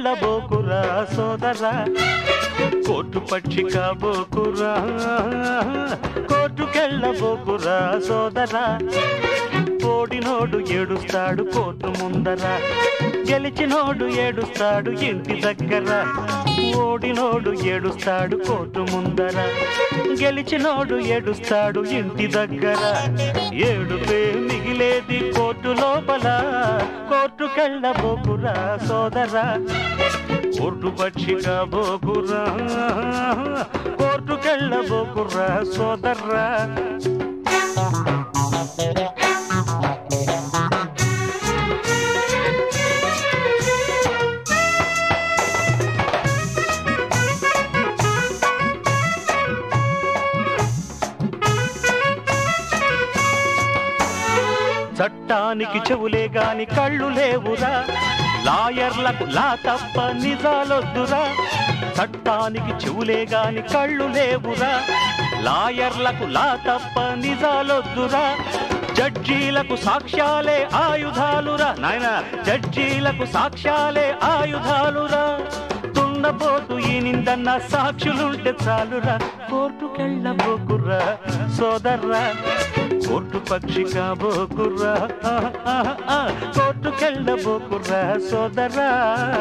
కోర్టుకెళ్ళబోకురా సోదరా కోర్టు పక్షి కాబోకురా కోర్టుకెళ్ళబోకురా సోదరా ఓడినోడు ఏడుస్తాడు కోర్టు ముందర గెలిచినోడు ఏడుస్తాడు ఇంటి దగ్గర ఓడినోడు ఏడుస్తాడు కోర్టు ముందర గెలిచినోడు ఏడుస్తాడు ఇంటి దగ్గర ఏడుపే మిగిలేది కోర్టు లోపల కోర్టుకెళ్ళబోకురా సోదరా కోర్టు పక్షిగా బోకురా కోర్టుకెళ్ళబోకురా సోదరా చట్టానికి చెవులే గాని కళ్ళు లేవురా లాయర్లకు లా తప్ప నిజాలొద్దురా చట్టానికి చెవులే గాని కళ్ళు లేవురా లాయర్లకు లా తప్ప నిజాలొద్దురా జడ్జీలకు సాక్ష్యాలే ఆయుధాలురా నాయన జడ్జీలకు సాక్ష్యాలే ఆయుధాలురా దున్నపోతు ఈ నిందన్న సాక్షులుంటే చాలురా కోర్టుకెళ్ళబోకురా సోదర్రా కోర్టు పక్షి కాబోకురా కోర్టుకెళ్ళబోకురా సోదరా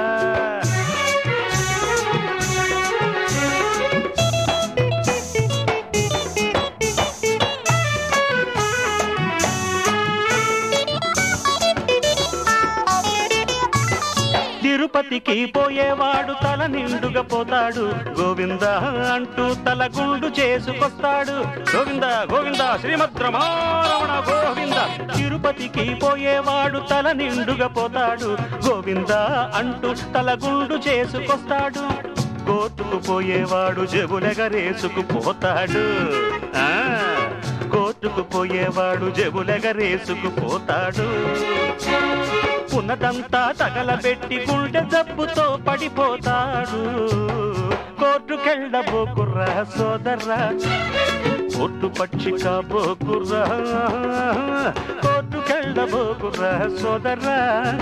తిరుపతికి పోయేవాడు తల నిండుగా పోతాడు గోవింద అంటూ తల గుండు చేసుకొస్తాడు గోవింద గోవింద శ్రీమద్ రమారమణ గోవింద తిరుపతికి పోయేవాడు తల నిండుగా పోతాడు గోవింద అంటూ తల గుండు చేసుకొస్తాడు కోర్టుకు పోయేవాడు జబులెగరేసుకు పోతాడు ఆ కోర్టుకు పోయేవాడు జబులెగరేసుకు పోతాడు ఉన్నదంతా తగలబెట్టి గుండె జబ్బుతో పడిపోతాడు కోర్టుకెళ్ళబోకుర్రా సోదర్రా కోర్టు పక్షి కాబోకుర్రా కోర్టుకెళ్ళబోకుర్రా సోదర్రా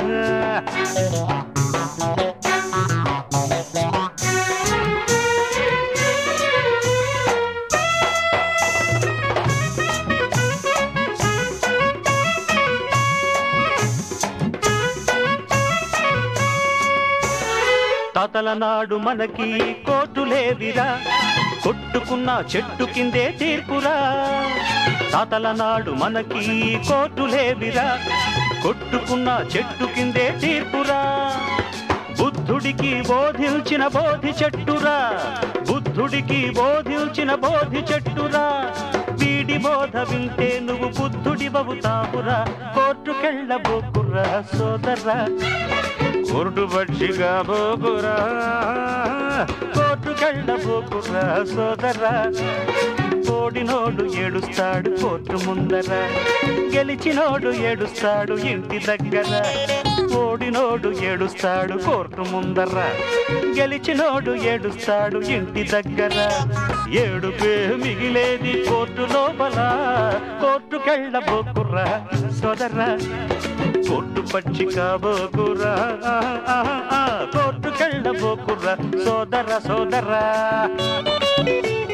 తాతల నాడు మనకి కోర్టు లేవిరా కొట్టుకున్న చెట్టు కిందే తీర్పురా తాతల నాడు మనకి కోర్టు లేవిరా కొట్టుకున్న చెట్టు కిందే తీర్పురా బుద్ధుడికి బోధించిన బోధి చెట్టురా బుద్ధుడికి బోధించిన బోధి చెట్టురా వీడి బోధ వింటే నువ్వు బుద్ధుడి బవుతావురా కోర్టుకెళ్ళబోకురా సోదరా కోర్టు పక్షిగా బోకురా కోర్టుకెళ్ళబోకురా సోదరా ఓడినోడు ఏడుస్తాడు కోర్టు ముందర గెలిచినోడు ఏడుస్తాడు ఇంటి దగ్గర ఓడినోడు ఏడుస్తాడు కోర్టు ముందర గెలిచినోడు ఏడుస్తాడు ఇంటి దగ్గర ఏడుపే మిగిలేది కోర్టు లోపల కోర్టుకెళ్ళబోకురా సోదరా కోర్టు పక్షి కాబోకురా కోర్టుకెళ్ళబోకురా సోదర సోదరా